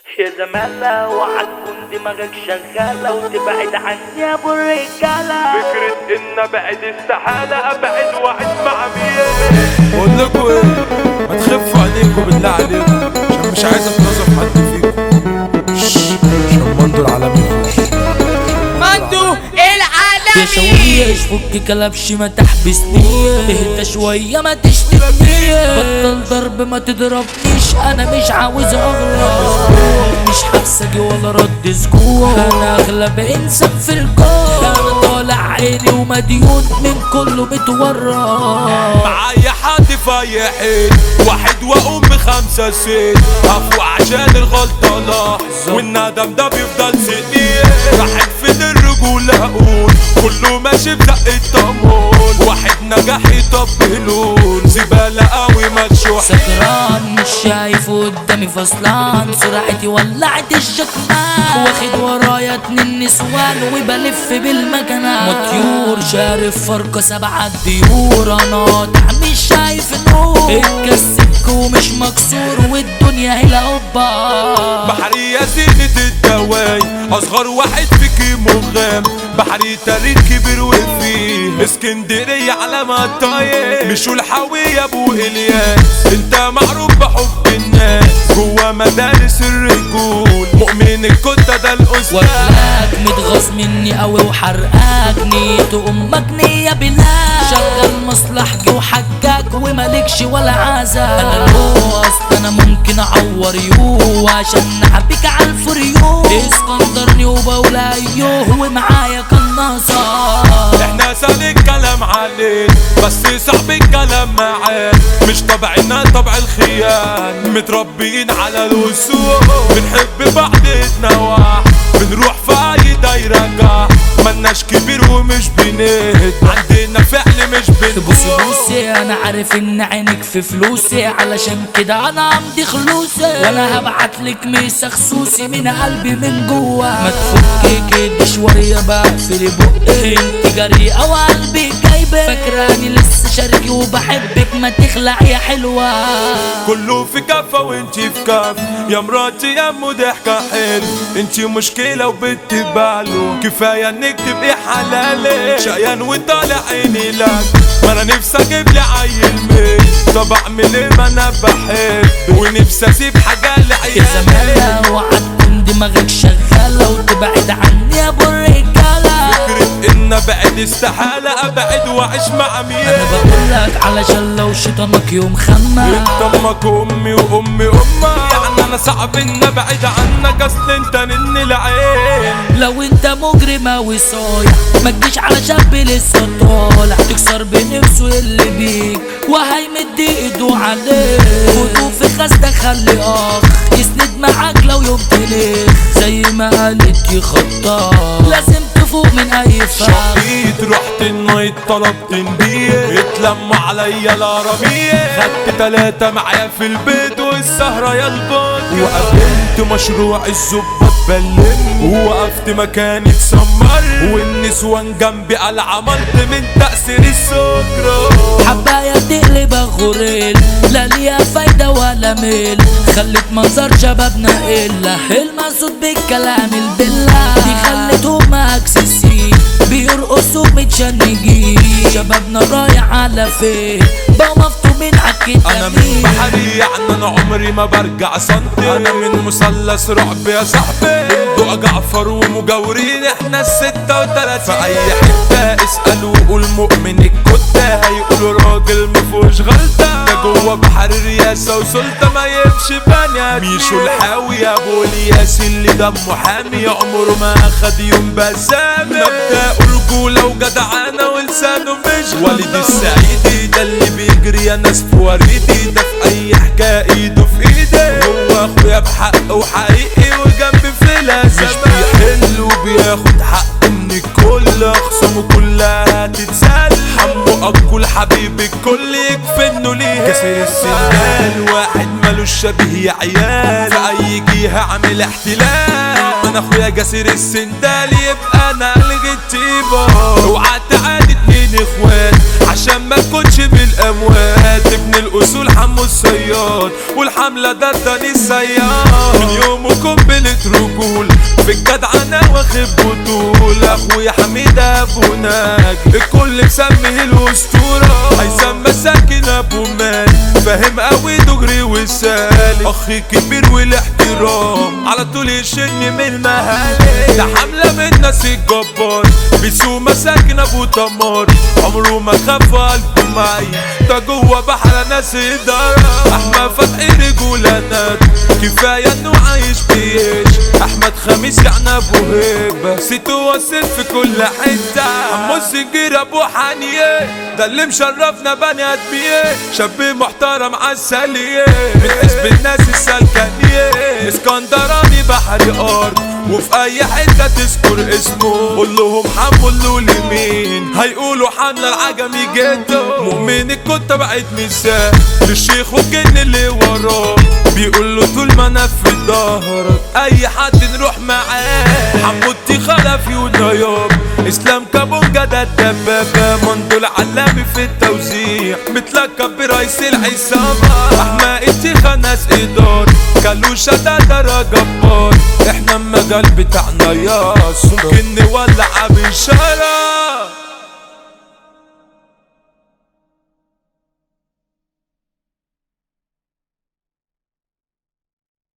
يا زمالة وهتكون دماغك شغالة وتبعد عني يا ابو الرجالة فكرة ان ابعد استحالة ابعد واعد مع مين بقول لكم ايه ما تخفوا عليكم بالله عليكم عشان مش عايز اتنظف حد فيكم شش، عشان مندو العالمي مندو يا العالمي شويش فك كلبش ما تحبسنيش اهدى شوية ما تشتمنيش بطل ضرب ما تضربنيش انا مش عاوز اغلط مش حاسجي ولا رد سكوت انا اغلب انسان في الكون انا طالع عيني ومديون من كله متورط معايا حد في حين واحد واقوم بخمسة سين عفو عشان الغلطة لحظة والندم ده بيفضل سنين راحت فين الرجولة اقول كله ماشي بدق الطمون واحد نجح يطبلون زبالة قوي مكشوح سكران مش شايف قدامي فصلان سرعتي ولعت الشكمان واخد ورايا اتنين نسوان وبلف بالمكنة مطيور شارف فرقة سبعة ديور انا قاطع مش شايف النور اتكسبك ومش مكسور والدنيا هلا اوبا بحرية زينة الدواي اصغر واحد فيكي مغام بحري تاريخ كبير وفيه اسكندرية على ما الطايق مش الحاوي يا ابو الياس انت معروف بحب الناس جوا مدارس الرجول مؤمن الكتة ده الاستاذ واكلاك متغاظ مني قوي وحرقاكني امك نية بلا شغل مصلحجي وحجاك ومالكش ولا عازة انا لو اصل انا ممكن اعور يو عشان نحبك على الفريو اسكندرني وبقول ايوه ومعايا قناصة احنا سال الكلام عليه بس صعب الكلام معاه مش طبعنا طبع الخيان متربيين على الوسوق بنحب بعضنا واحد بنروح في اي دايرة جاه ملناش كبير ومش بنهد عندنا فعل مش بصي بنبوس بصي انا عارف ان عينك في فلوسي علشان كده انا عندي خلوصي وانا هبعتلك ميسة خصوصي من قلبي من جوا ما تفكي كده شوية بقفل بقي انت جريئة وقلبي جايبة فاكراني لسه شاركي وبحبك ما تخلع يا حلوة كله في كفة وانتي في كف يا مراتي يا ام ضحكة حلو انتي مشكلة وبنت باله كفاية انك تبقي حلالي شقيان وطالع عيني لك ما انا نفسي اجيب لي عيل ميت طب اعمل ايه ما انا بحب ونفسي اسيب حاجة يا لعيالي زمانة وهتكون دماغك شغالة وتبعد عني يا ابو الرجالة فكرة ان ابعد استحالة ابعد واعيش مع انا مين بقولك علشان لو شيطانك يوم خمة انت امك امي وامي امك يعني انا صعب ان ابعد عنك اصل انت نن العين لو انت مجرم اوي صايع ما تجيش على شاب لسه طالع تكسر بنفسه اللي بيك وهيمد ايده عليك خدوه في خزنة خلي اخ يسند معاك لو يوم تليخ زي ما قالت يا خطاب لازم تفوق من اي فخ شقيت رحت النايت طلبت نبيه اتلموا عليا الارامية خدت تلاتة معايا في البيت والسهرة يا البن وقابلت مشروع الزبة تبلم ووقفت مكاني تسمر والنسوان جنبي قال عملت من تأثير السكر حباية تقلب غوريل لا ليها فايدة ولا ميل خلت منظر شبابنا إلا المقصود بالكلام البلة دي خلتهم أكسسين بيرقصوا متشنجين شبابنا رايح على فين بقوا مفتومين انا من عالكتابين بحري يعني انا عمري ما برجع سنتي انا من مثلث رعب يا صاحبي بندق جعفر ومجاورين احنا الستة وتلاتين في اي حتة اسأل وقول مؤمن الكتة هيقولوا راجل مفهوش غلطة ده جوه بحر الرياسة وسلطة ما يمشي بنات ميشو الحاوي يا ابو الياس اللي دمه حامي عمره ما اخد يوم بسامة مبدأ رجولة وجدعانة ولسانه مش والد السعيدي ده اللي بيجري يا ناس في وريدي ده في اي حكاية ايده في ايدي هو اخويا بحق وحقيقي وجنبي في لازم مش بيحل وبياخد حقه من الكل اخصامه كلها تتسل حمو اكل حبيب الكل يكفي انه ليه كسر السندال واحد ملوش شبيه يا عيال في اي جهة عامل احتلال انا اخويا جاسر السندالي يبقى انا الغي الطيبة اوعى تعادي اتنين اخوات عشان ما تكونش بالاموات ابن الاصول حمو الصياد والحملة ده التاني الصياد من يومكم قنبلة رجول في الجدع انا واخد بطول اخويا حميد ابو ناج الكل مسميه الاسطورة هيثم مساكن ابو مال فاهم قوي دغري وسالي اخي كبير والاحترام على طول يشن من المهالي ده حملة من ناس الجبار بيسوق مساكن ابو تمار عمره ما خاف قلبه معي ده جوه بحر ناس ادارة احمد فتحي رجولانات كفاية انه عايش بيش احمد خميس يعني ابو هيبة سيتو وصل في كل حتة عمو السجير ابو حنيه ده اللي مشرفنا بني ادميه شاب محترم عسليه من حزب الناس السلكانيه اسكندراني بحري ارض وفي اي حتة تذكر اسمه قول لهم حمو اليمين هيقولوا حملة العجمي جدا مؤمن الكتة بقت مثال للشيخ والجن اللي وراه بيقول له طول ما انا في ظهرك اي حد نروح معاه حمودتي خلفي ونياب اسلام كابونجا ده الدبابة مندو العلامي في التوزيع متلقب برئيس العصابة احمد التيخة ناس ادار كالوشة ده ده جبار احنا المجال بتاعنا ياس ممكن نولع بشرف